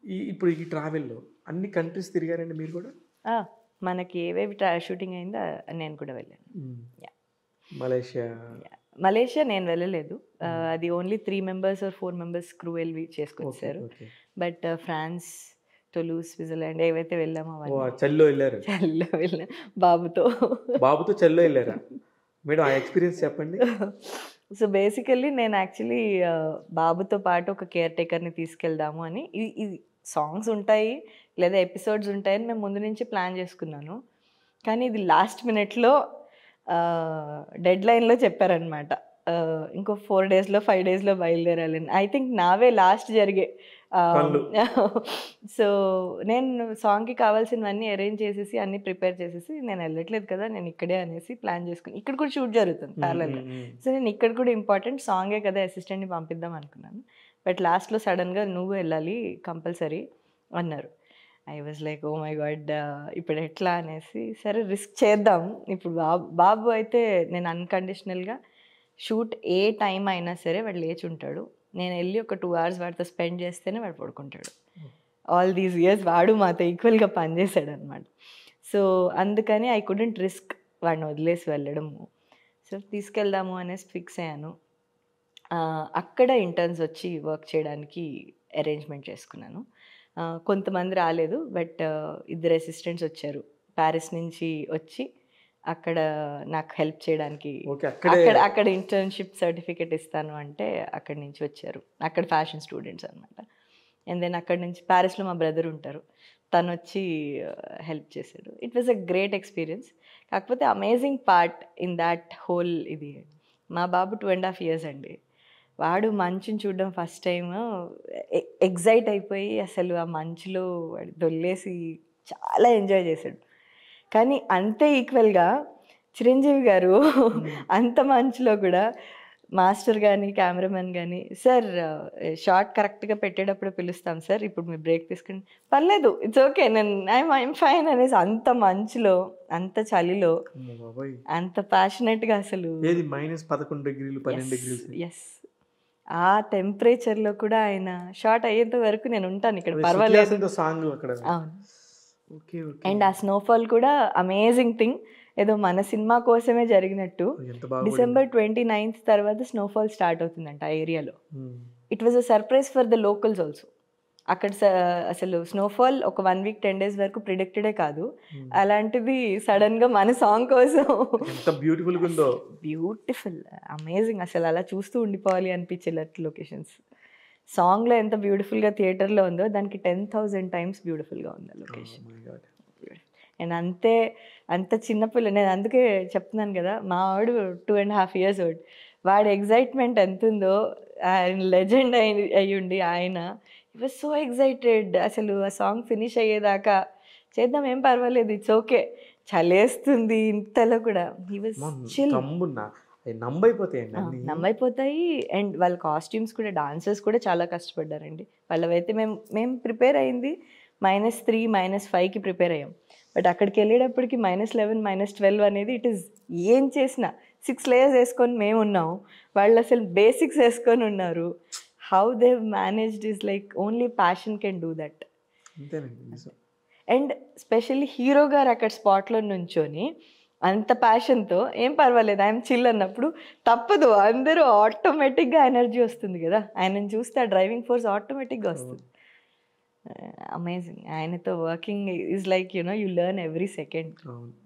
ఈ ఇప్పుడు ఈ ట్రావెల్లో అన్ని కంట్రీస్ తిరిగారండి మీరు కూడా ఆ, మనకి ఏవేవి ట్రా షూటింగ్ అయిందో ఆ- నేను కూడా వెళ్ళాను Yeah. మలేషియా మలేషియా నేను వెళ్ళలేదు ఆ, అది only three members or four members crew వెళ్ళి ఓకే చేసుకొచ్చారు ఓకే బట్ ఫ్రాన్స్ టొలూ స్విట్జర్లాండ్ ఏవైతే వెళ్ళామో ఓ అవన్నీ చల్లో వెళ్ళారు చలిలో వెళ్ళాం బాబుతో బాబుతో చల్లో వెళ్ళారా మేడం ఆ ఎక్స్పీరియన్స్ చెప్పండి సో బేసికల్లీ నేను యాక్చువల్లీ బాబుతో పాటు ఒక కేర్ టేకర్ని తీసుకెళ్దాము అని ఇ- ఇది సాంగ్స్ ఉంటాయి లేదా ఎపిసోడ్స్ ఉంటాయని మేము ముందు నుంచి ప్లాన్ చేసుకున్నాను కానీ ఇది లాస్ట్ మినిట్లో డెడ్ లైన్లో చెప్పారనమాట ఇంకో ఫోర్ డేస్లో ఫైవ్ డేస్లో బయలుదేరాలని ఐ థింక్ నావే లాస్ట్ జరిగే పనులు. సో నేను సాంగ్కి కావాల్సినవన్నీ అరేంజ్ చేసేసి అన్ని ప్రిపేర్ చేసేసి నేను వెళ్ళట్లేదు కదా నేను ఇక్కడే అనేసి ప్లాన్ చేసుకుని ఇక్కడ కూడా షూట్ జరుగుతుంది ప్యారలల్గా సో నేను ఇక్కడ కూడా ఇంపార్టెంట్ సాంగే కదా అసిస్టెంట్ని పంపిద్దాం అనుకున్నాను బట్ లాస్ట్లో సడన్గా నువ్వు వెళ్ళాలి కంపల్సరీ అన్నారు I was like oh my God ఇప్పుడు ఎట్లా అనేసి సరే రిస్క్ చేద్దాం ఇప్పుడు బాబు బాబు అయితే నేను అన్కండిషనల్గా షూట్ ఏ టైం అయినా సరే వాడు లేచి ఉంటాడు నేను వెళ్ళి ఒక టూ అవర్స్ వాడితో స్పెండ్ చేస్తేనే వాడు పడుకుంటాడు ఆల్ దీస్ ఇయర్స్ వాడు మాతో ఈక్వల్గా పనిచేశాడు అనమాట సో అందుకని ఐ కుడెంట్ రిస్క్ వాడిని వదిలేసి వెళ్ళడము సో తీసుకెళ్దాము అనేసి ఫిక్స్ అయ్యాను ఆ, అక్కడ ఇంటర్న్స్ వచ్చి వర్క్ చేయడానికి అరేంజ్మెంట్ చేసుకున్నాను ఆ, కొంతమంది రాలేదు బట్ ఇద్దరు అసిస్టెంట్స్ వచ్చారు ప్యారిస్ నుంచి వచ్చి అక్కడ నాకు హెల్ప్ చేయడానికి ఓకే అక్కడే అక్కడ అక్కడ ఇంటర్న్షిప్ సర్టిఫికేట్ ఇస్తాను అంటే అక్కడి నుంచి వచ్చారు అక్కడ ఫ్యాషన్ స్టూడెంట్స్ అనమాట అండ్ దెన్ అక్కడి నుంచి ప్యారిస్లో మా బ్రదర్ ఉంటారు తను వచ్చి హెల్ప్ చేశాడు it was a great experience కాకపోతే amazing part in that whole ఇది మా బాబు టూ అండ్ హాఫ్ ఇయర్స్ అండి వాడు మంచుని చూడడం ఫస్ట్ టైం ఎగ్జైట్ అయిపోయి అసలు ఆ మంచులో వాడు దొల్లేసి చాలా ఎంజాయ్ చేశాడు కానీ అంతే ఈక్వల్గా చిరంజీవి గారు అంత మంచులో కూడా మాస్టర్ కానీ కెమెరామెన్ కానీ సార్ షార్ట్ కరెక్ట్గా పెట్టేటప్పుడు పిలుస్తాం సార్ ఇప్పుడు మీరు బ్రేక్ తీసుకుని పర్లేదు ఇట్స్ ఓకే నేను ఐఎమ్ ఐఎమ్ ఫైన్ అనేసి అంత మంచులో అంత చలిలో అమ్మో బాబోయ్ అంత ప్యాషనెట్గా అసలు ఏది మైనస్ పదకొండు డిగ్రీలు పన్నెండు డిగ్రీలు ఎస్ ఆ టెంపరేచర్లో కూడా ఆయన షార్ట్ అయ్యేంత వరకు నేను ఉంటాను ఇక్కడ పర్వాలేదు సాంగ్ అక్కడ అవును okay okay and uh snowfall కూడా అమేజింగ్ థింగ్ ఏదో మన సినిమా కోసమే జరిగినట్టు ఎంత బాగా డిసెంబర్ ట్వంటీ నైన్త్ తర్వాత స్నోఫాల్ స్టార్ట్ అవుతుందంట ఆ ఏరియాలో it was a surprise for the locals also అక్కడ స- అసలు స్నోఫాల్ ఒక వన్ వీక్ టెన్ డేస్ వరకు ప్రిడిక్టెడే కాదు అలాంటిది సడన్ గా మన సాంగ్ కోసం ఎంత బ్యూటిఫుల్ గా ఉందో బ్యూటిఫుల్ అమేజింగ్ అసలు అలా చూస్తూ ఉండిపోవాలి అనిపించేటట్టు లొకేషన్స్ సాంగ్లో ఎంత బ్యూటిఫుల్గా థియేటర్లో ఉందో దానికి టెన్ థౌజండ్ టైమ్స్ బ్యూటిఫుల్గా ఉంది ఆ location Oh my God. And అంతే అంత చిన్నపిల్ల నేను అందుకే చెప్తున్నాను కదా మా వాడు two and half years old వాడి ఎగ్జైట్మెంట్ ఎంత ఉందో ఆయన లెజెండ్ అయి అయ్యుండి ఆయన ఈ వాజ్ సో ఎగ్జైటెడ్ అసలు ఆ సాంగ్ ఫినిష్ అయ్యేదాకా చేద్దాం ఏం పర్వాలేదు ఇట్స్ ఓకే చలేస్తుంది ఇంతలో కూడా హీ వాజ్ అమ్మో, చిల్ తమ్మున్నా అవి నంబైపోతాయండి అన్ని నమ్మైపోతాయి అండ్ వాళ్ళ కాస్ట్యూమ్స్ కూడా డాన్సర్స్ కూడా చాలా కష్టపడ్డారండి వాళ్ళవైతే మేము మేము ప్రిపేర్ అయింది మైనస్ త్రీ మైనస్ ఫైవ్కి ప్రిపేర్ అయ్యాం బట్ అక్కడికి వెళ్ళేటప్పటికి మైనస్ లెవెన్ మైనస్ ట్వెల్వ్ అనేది ఇట్ ఈస్ ఏం చేసినా సిక్స్ లేయర్స్ వేసుకొని మేము ఉన్నాం వాళ్ళు అసలు బేసిక్స్ వేసుకొని ఉన్నారు how they managed is like only passion can do that అంతేనండి నిజం అండ్ స్పెషల్లీ హీరో గారు అక్కడ స్పాట్లో నుంచొని అంత ప్యాషన్తో ఏం పర్వాలేదు ఆయన చిల్ అన్నప్పుడు తప్పదు అందరూ ఆటోమేటిక్గా ఎనర్జీ వస్తుంది కదా ఆయనను చూస్తే ఆ డ్రైవింగ్ ఫోర్స్ ఆటోమేటిక్గా వస్తుంది అమేజింగ్ ఆయనతో working is like you know you learn every second అవును